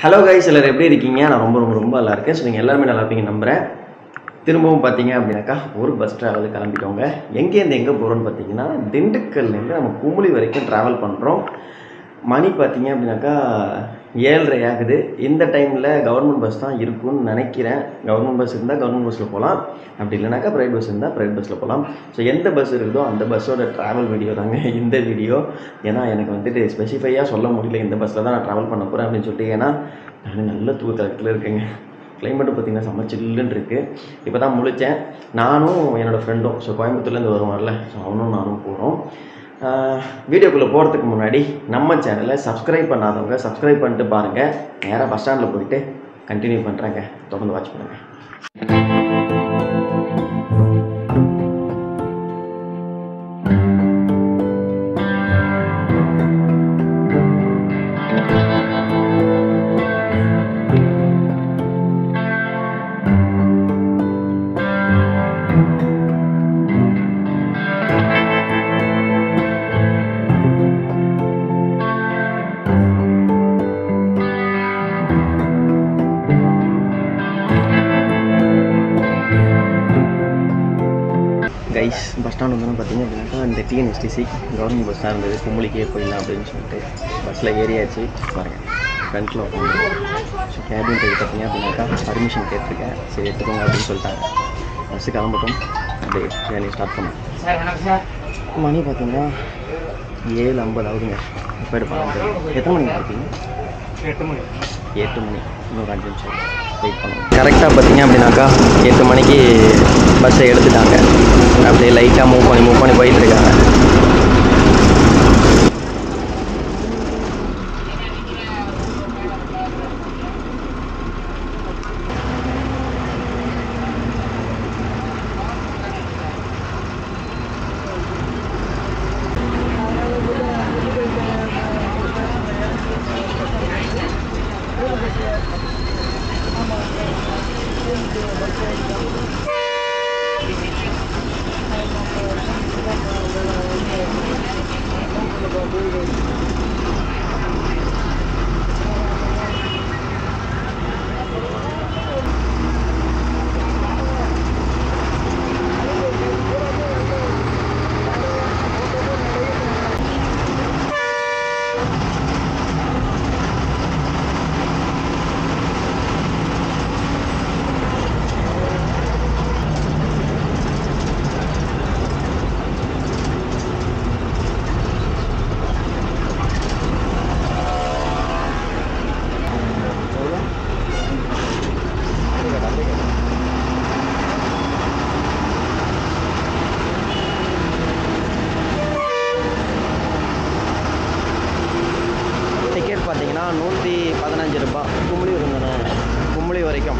hello guys எல்லாரும் எப்படி இருக்கீங்க நான் ரொம்ப ரொம்ப ரொம்ப நல்லா இருக்கேன் ஸோ நீங்கள் எல்லாருமே நல்லா இருப்பீங்க நம்புகிறேன் திரும்பவும் பார்த்தீங்க அப்படின்னாக்கா ஒரு பஸ் ட்ராவல் கிளம்பிட்டோங்க எங்கேருந்து எங்கே போகிறோம்னு பார்த்தீங்கன்னா திண்டுக்கல்லேருந்து நம்ம குமுளி வரைக்கும் ட்ராவல் பண்ணுறோம் மணி பார்த்தீங்க அப்படின்னாக்கா ஏழரை ஆகுது இந்த டைமில் கவர்மெண்ட் பஸ் தான் இருக்கும்னு நினைக்கிறேன் கவர்மெண்ட் பஸ் இருந்தால் கவர்மெண்ட் பஸ்ஸில் போகலாம் அப்படி இல்லைனாக்கா ப்ரைவேட் பஸ் இருந்தால் ப்ரைவேட் பஸ்ஸில் போகலாம் ஸோ எந்த பஸ் இருக்குதோ அந்த பஸ்ஸோட ட்ராவல் வீடியோ தாங்க இந்த வீடியோ ஏன்னா எனக்கு வந்துட்டு ஸ்பெசிஃபையாக சொல்ல முடியல இந்த பஸ்ஸில் தான் நான் ட்ராவல் பண்ண போகிறேன் அப்படின்னு சொல்லிட்டு ஏன்னா நான் நல்ல தூக்கத்தில் இருக்கேங்க கிளைமேட்டு பார்த்தீங்கன்னா செம்ம சில்லுன்னு இருக்குது இப்போ தான் முழிச்சேன் நானும் என்னோடய ஃப்ரெண்டும் ஸோ கோயம்புத்தூர்லேருந்து வருவார்ல ஸோ அவனும் நானும் போகிறோம் வீடியோக்குள்ளே போகிறதுக்கு முன்னாடி நம்ம சேனலை சப்ஸ்கிரைப் பண்ணாதவங்க சப்ஸ்கிரைப் பண்ணிட்டு பாருங்கள் நேராக பஸ் ஸ்டாண்டில் போயிட்டு கண்டினியூ பண்ணுறேங்க தொடர்ந்து வாட்ச் பண்ணுங்கள் கைஸ் பஸ் ஸ்டாண்ட் வந்து பார்த்தீங்க அப்படின்னாக்கா இந்த டிஎன்எஸ்டிசி கவர்மெண்ட் பஸ் தான் இருந்தது கும்பலிக்கே போயிடலாம் அப்படின்னு சொல்லிட்டு பஸ்ஸில் ஏறியாச்சு பாருங்கள் ஃப்ரண்ட்டில் உட்காந்து ஸோ கேபின் போய் பார்த்தீங்க அப்படின்னாக்கா பர்மிஷன் கேட்டிருக்கேன் சரி எடுத்துக்கோங்க அப்படின்னு சொல்லிட்டாங்க பஸ்ஸு கிளம்பட்டும் அப்படியே ஜேர்னி ஸ்டார்ட் பண்ணோம் மணி பார்த்தீங்கன்னா ஏழு ஐம்பது ஆகுதுங்க இப்போ எடுப்பாங்க எத்தனை மணிக்கு பார்த்தீங்க எட்டு மணி எட்டு மணி இன்னொரு அஞ்சு நிமிஷம் வெயிட் பண்ணுவோம் கரெக்டாக பார்த்தீங்க அப்படின்னாக்கா எட்டு மணிக்கு பஸ்ஸை எடுத்துட்டாங்க அப்படியே லைட்டாக மூவ் பண்ணி மூவ் பண்ணி போயிட்டு இருக்காங்க டிக்கெட் பார்த்தீங்கன்னா நூற்றி பதினஞ்சு ரூபாய் கும்பளி வரும் கும்பளி வரைக்கும்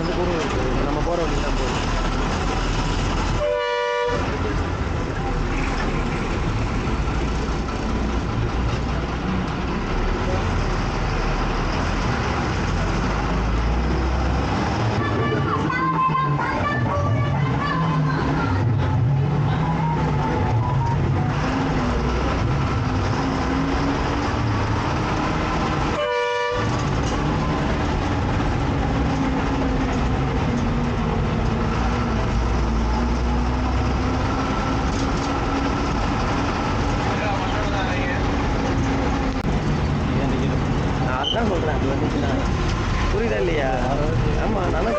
இருந்து கூட இருக்கு நம்ம போகிற வழி தான் போகுது நான் அதான் சொல்கிறேன் அது வந்துச்சுன்னா புரியுதா இல்லையா ஆமாம் நானும்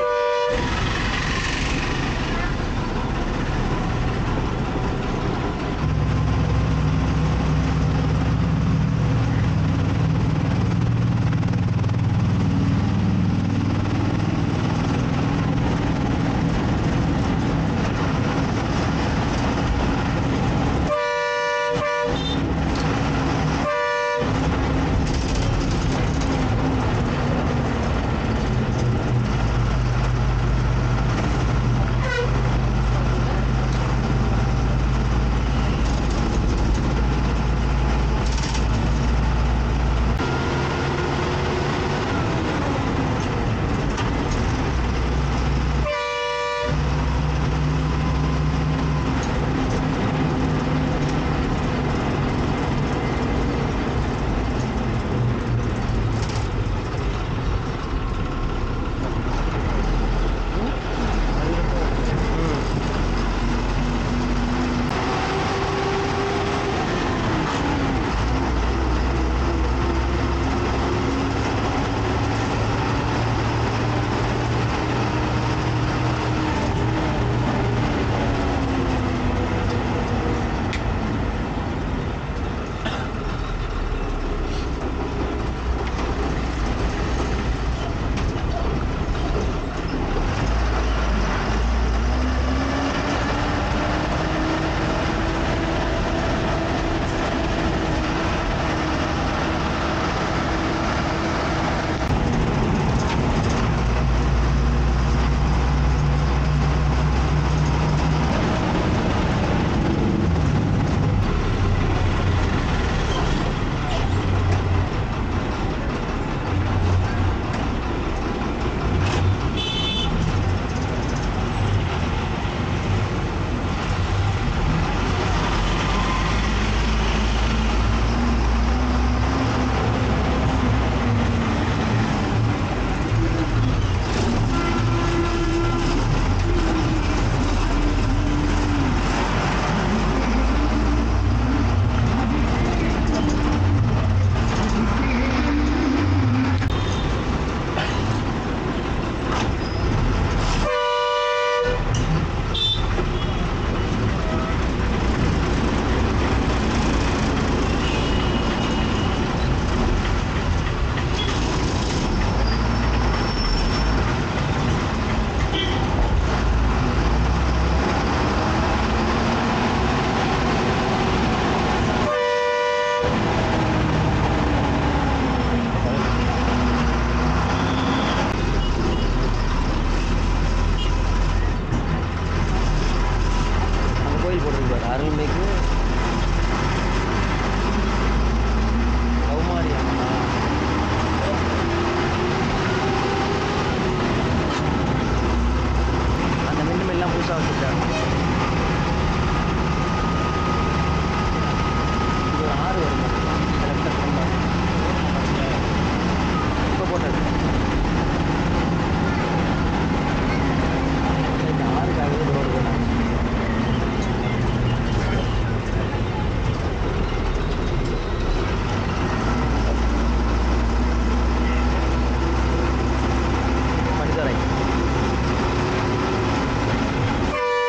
அந்த கோயில் போட்டிருக்கு அருள்மிகு கௌமாரி அம்மா அந்த மின்னு மில்லாம் புதுசாக வச்சுருக்காங்க இது ஒரு ஆறு வரும் கரெக்டாக சொன்னாங்க இப்போ போட்டது இந்த ஆறுக்காகவே ரோடு போனாங்க படித்தரை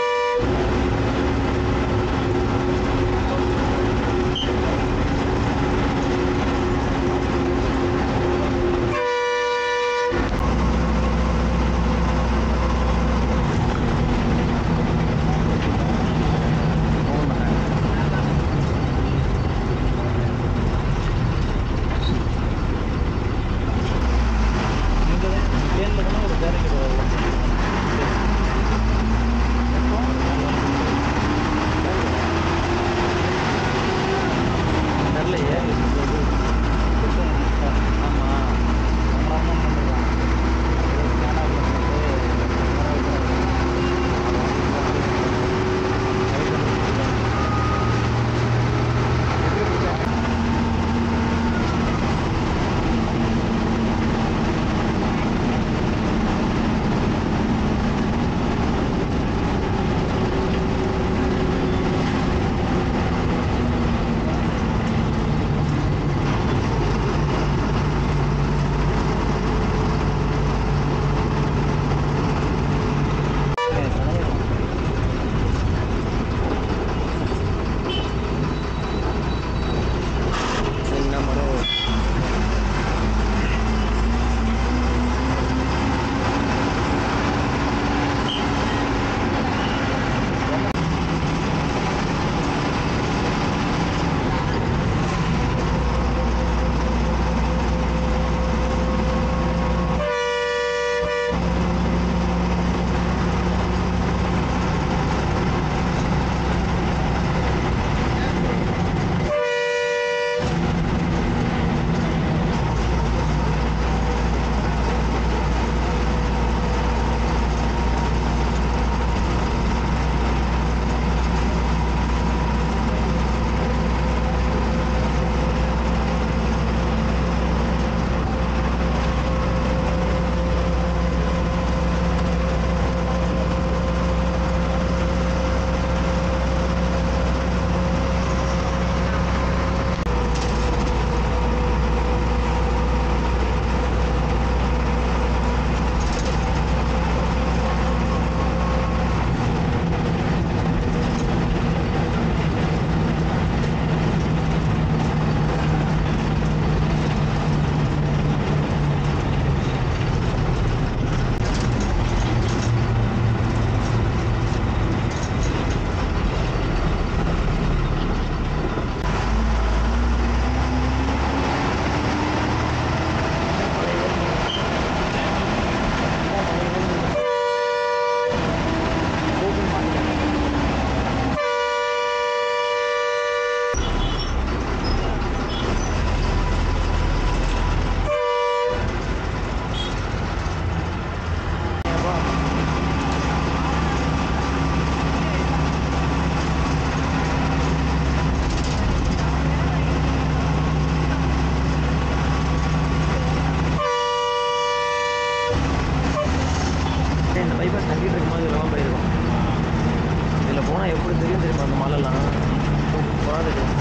பைபாஸ் கட்டிட்டு இருக்கும்போது இல்லாமல் போயிருக்கோம் இதில் போனால் எப்படி தெரியும் தெரியுமா அந்த மலைலாம் சூப்பராக தெரியும்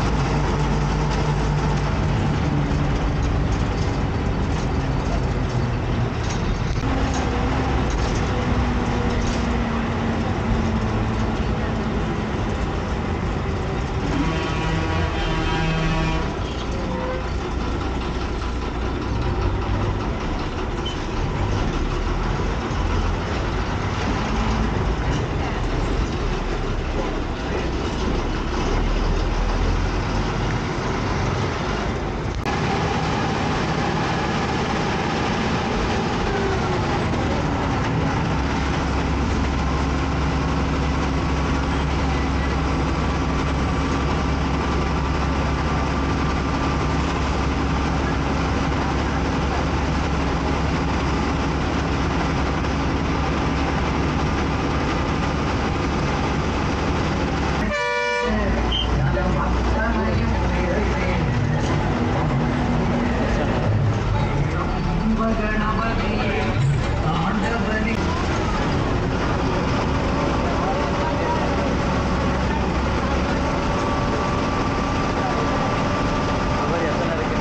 அவர் எத்தனை இருக்கு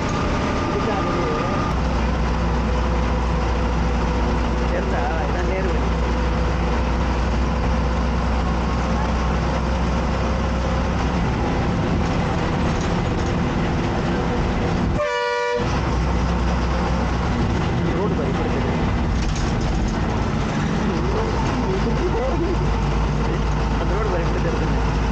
தெரிஞ்சா இதான் நேரு ரோடு பாரு இப்படி தெரியுது அந்த ரோடு பாரு எப்படி தெரியுது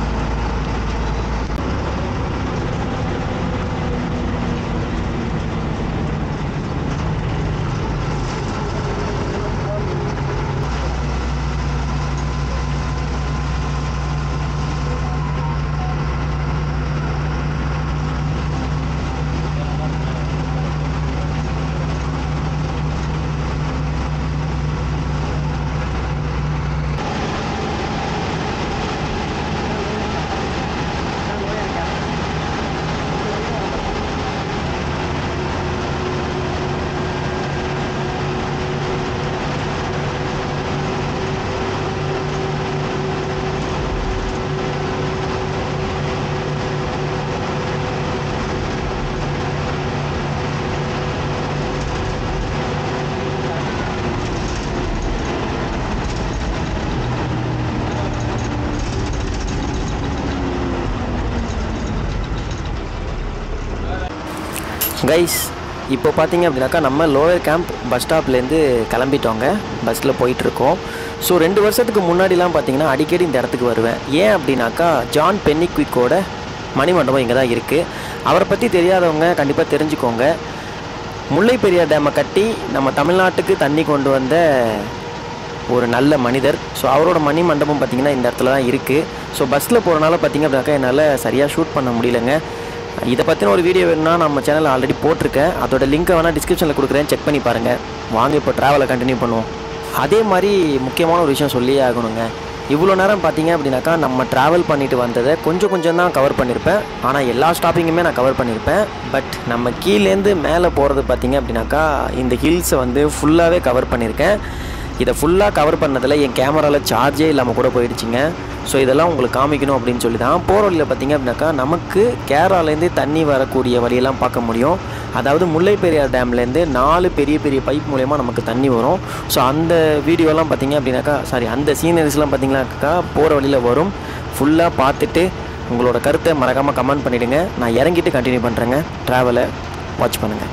கைஸ் இப்போ பார்த்தீங்க அப்படின்னாக்கா நம்ம லோயர் கேம்ப் பஸ் ஸ்டாப்லேருந்து கிளம்பிட்டோங்க பஸ்ஸில் போயிட்டுருக்கோம் ஸோ ரெண்டு வருஷத்துக்கு முன்னாடிலாம் பார்த்தீங்கன்னா அடிக்கடி இந்த இடத்துக்கு வருவேன் ஏன் அப்படின்னாக்கா ஜான் பென்னிக்விக்கோட மணிமண்டபம் இங்கே தான் இருக்குது அவரை பற்றி தெரியாதவங்க கண்டிப்பாக தெரிஞ்சுக்கோங்க முல்லை பெரியார் டேமை கட்டி நம்ம தமிழ்நாட்டுக்கு தண்ணி கொண்டு வந்த ஒரு நல்ல மனிதர் ஸோ அவரோட மணி மண்டபம் பார்த்திங்கன்னா இந்த இடத்துல தான் இருக்குது ஸோ பஸ்ஸில் போகிறனால பார்த்திங்க அப்படின்னாக்கா என்னால் சரியாக ஷூட் பண்ண முடியலங்க இதை பற்றின ஒரு வீடியோ வேணும்னா நம்ம சேனல் ஆல்ரெடி போட்டிருக்கேன் அதோட லிங்க்கை வேணால் டிஸ்கிரிப்ஷனில் கொடுக்குறேன் செக் பண்ணி பாருங்கள் வாங்க இப்போ ட்ராவலை கண்டினியூ பண்ணுவோம் அதே மாதிரி முக்கியமான ஒரு விஷயம் சொல்லியே ஆகணுங்க இவ்வளோ நேரம் பார்த்தீங்க அப்படின்னாக்கா நம்ம ட்ராவல் பண்ணிட்டு வந்ததை கொஞ்சம் கொஞ்சம் தான் கவர் பண்ணியிருப்பேன் ஆனால் எல்லா ஸ்டாப்பிங்குமே நான் கவர் பண்ணியிருப்பேன் பட் நம்ம கீழேருந்து மேலே போகிறது பார்த்தீங்க அப்படின்னாக்கா இந்த ஹில்ஸை வந்து ஃபுல்லாகவே கவர் பண்ணியிருக்கேன் இதை ஃபுல்லாக கவர் பண்ணதில் என் கேமராவில் சார்ஜே இல்லாமல் கூட போயிடுச்சுங்க ஸோ இதெல்லாம் உங்களுக்கு காமிக்கணும் அப்படின்னு சொல்லி தான் போகிற வழியில் பார்த்தீங்க அப்படின்னாக்கா நமக்கு கேரளாலேருந்து தண்ணி வரக்கூடிய வழியெல்லாம் பார்க்க முடியும் அதாவது முல்லை பெரியார் டேம்லேருந்து நாலு பெரிய பெரிய பைப் மூலயமா நமக்கு தண்ணி வரும் ஸோ அந்த வீடியோலாம் பார்த்தீங்க அப்படின்னாக்கா சாரி அந்த சீனரிஸ்லாம் பார்த்தீங்கன்னாக்கா போகிற வழியில் வரும் ஃபுல்லாக பார்த்துட்டு உங்களோட கருத்தை மறக்காமல் கமெண்ட் பண்ணிவிடுங்க நான் இறங்கிட்டு கண்டினியூ பண்ணுறேங்க ட்ராவலை வாட்ச் பண்ணுங்கள்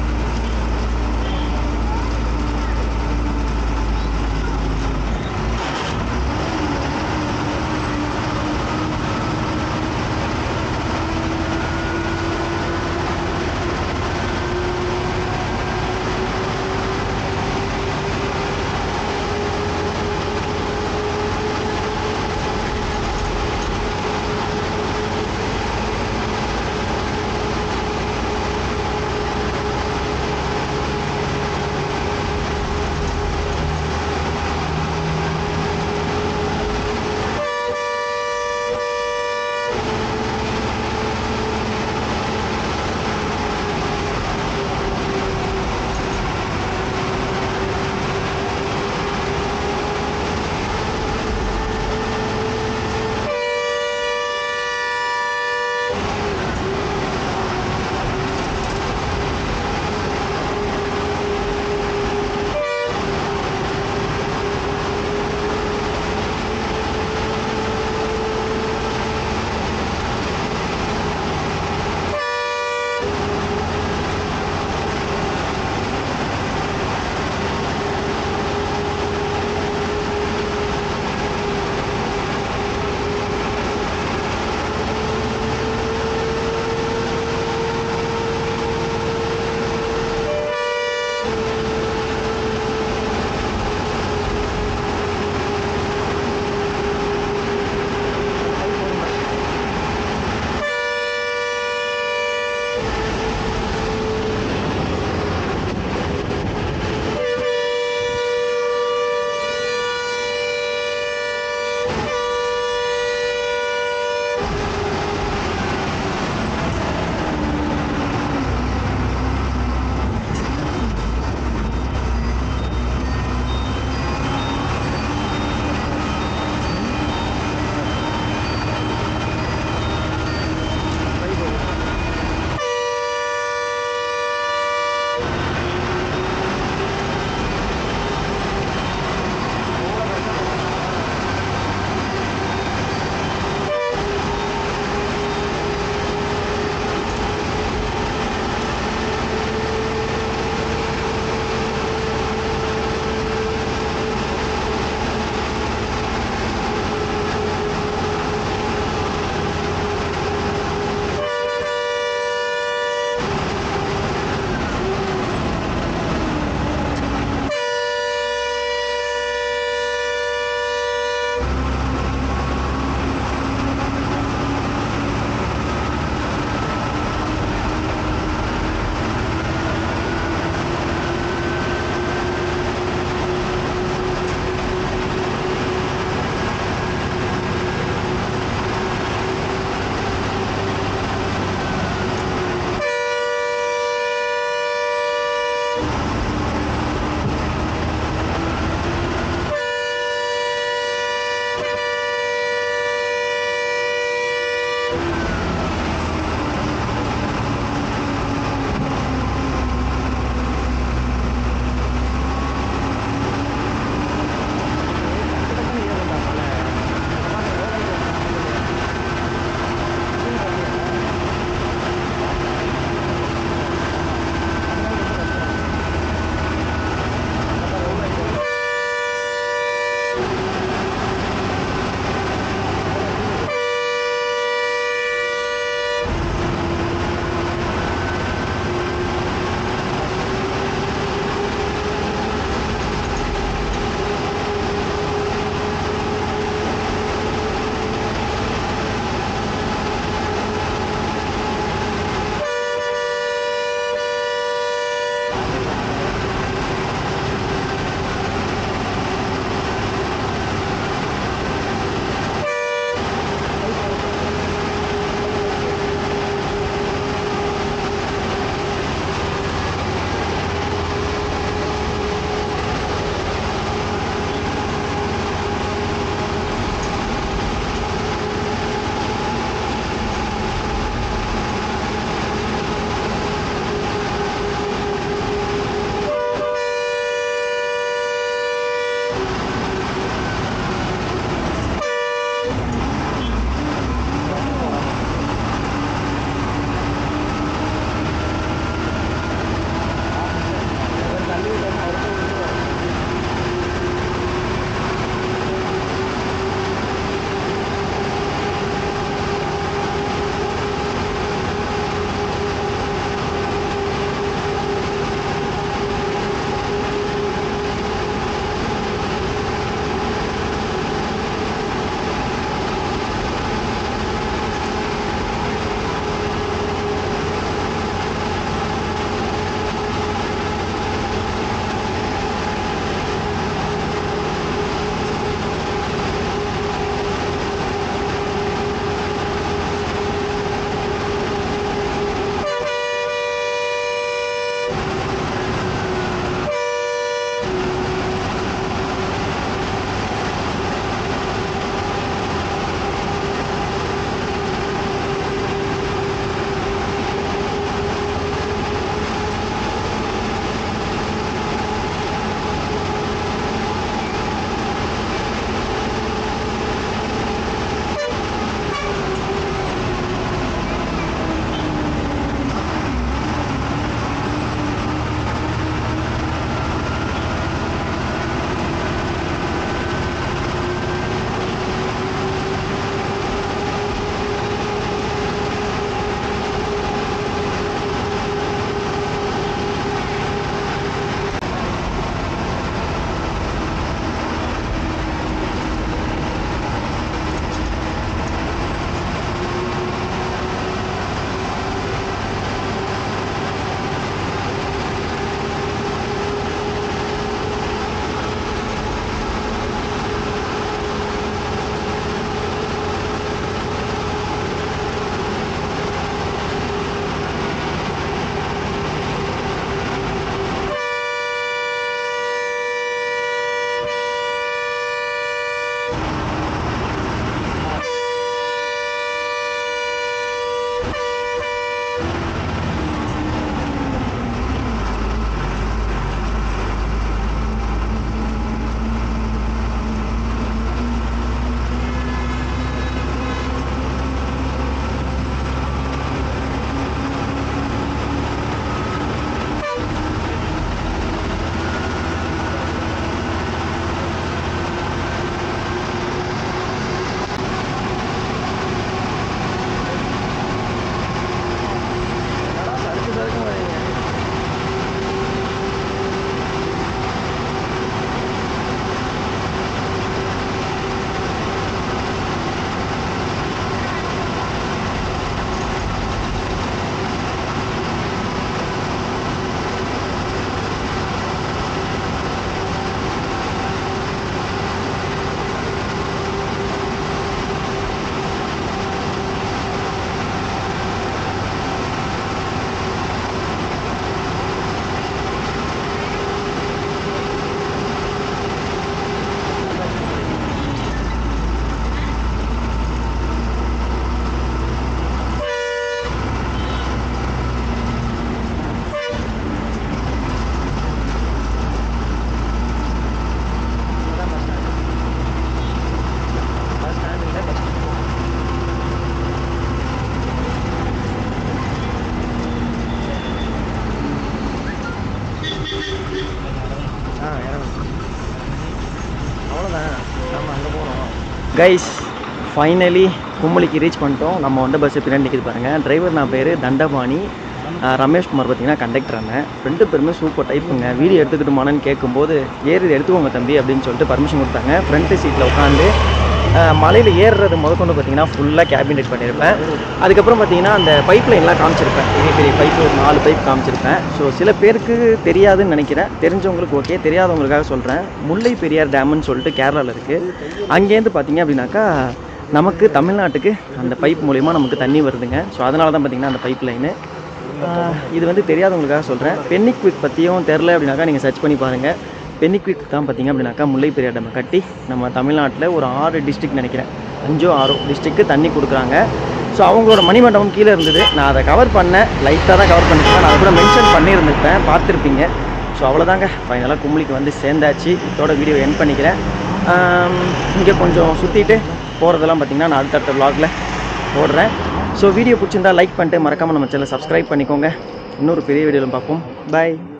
ஆ இறங்கும் அவ்வளோதான் நம்ம அங்கே போகணும் கைஸ் ஃபைனலி கும்பலிக்கு ரீச் பண்ணிட்டோம் நம்ம வந்த பஸ்ஸு பின்னாடி நிற்கிது பாருங்கள் டிரைவர் நான் பேர் தண்டபாணி ஆ, ரமேஷ் குமார் பார்த்தீங்கன்னா கண்டக்டர் அண்ணன் ரெண்டு பேருமே சூப்பர் டைப்புங்க வீடியோ எடுத்துக்கிட்டுமானு கேட்கும்போது ஏறி எடுத்துக்கோங்க தம்பி அப்படின்னு சொல்லிட்டு பர்மிஷன் கொடுத்தாங்க ஃப்ரண்ட்டு சீட்டில் உட்காந்து மலையில் ஏறுறது முதற்கொண்டு பார்த்தீங்கன்னா ஃபுல்லாக கேபின் ரெடி பண்ணியிருப்பேன் அதுக்கப்புறம் பார்த்தீங்கன்னா அந்த பைப் லைன்லாம் காமிச்சிருப்பேன் பெரிய பெரிய பைப் ஒரு நாலு பைப் காமிச்சிருப்பேன் ஸோ சில பேருக்கு தெரியாதுன்னு நினைக்கிறேன் தெரிஞ்சவங்களுக்கு ஓகே தெரியாதவங்களுக்காக சொல்கிறேன் முல்லை பெரியார் டேம்னு சொல்லிட்டு கேரளாவில் இருக்குது அங்கேருந்து பார்த்தீங்க அப்படின்னாக்கா நமக்கு தமிழ்நாட்டுக்கு அந்த பைப் மூலயமா நமக்கு தண்ணி வருதுங்க ஸோ அதனால தான் பார்த்தீங்கன்னா அந்த பைப் லைனு இது வந்து தெரியாதவங்களுக்காக சொல்கிறேன் பென்னிக்விக் பற்றியும் தெரில அப்படின்னாக்கா நீங்கள் சர்ச் பண்ணி பாருங்கள் பென்னிக்விக் தான் பார்த்தீங்க அப்படின்னாக்கா முல்லை பெரியார் டேம் கட்டி நம்ம தமிழ்நாட்டில் ஒரு ஆறு டிஸ்ட்ரிக்ட் நினைக்கிறேன் அஞ்சோ ஆறோ டிஸ்ட்ரிக்ட்டு தண்ணி கொடுக்குறாங்க ஸோ அவங்களோட மணிமண்டபம் கீழே இருந்தது நான் அதை கவர் பண்ணேன் லைட்டாக தான் கவர் பண்ணிருப்பேன் நான் அதை கூட மென்ஷன் பண்ணியிருந்திருப்பேன் பார்த்துருப்பீங்க ஸோ அவ்வளோதாங்க ஃபைனலாக கும்பலிக்கு வந்து சேர்ந்தாச்சு இதோட வீடியோ என் பண்ணிக்கிறேன் இங்கே கொஞ்சம் சுற்றிட்டு போகிறதெல்லாம் பார்த்தீங்கன்னா நான் அடுத்தடுத்த vlogல போடுறேன் ஸோ வீடியோ பிடிச்சிருந்தா லைக் பண்ணிட்டு மறக்காமல் நம்ம சேனலை சப்ஸ்கிரைப் பண்ணிக்கோங்க இன்னொரு பெரிய வீடியோவில் பார்ப்போம் பை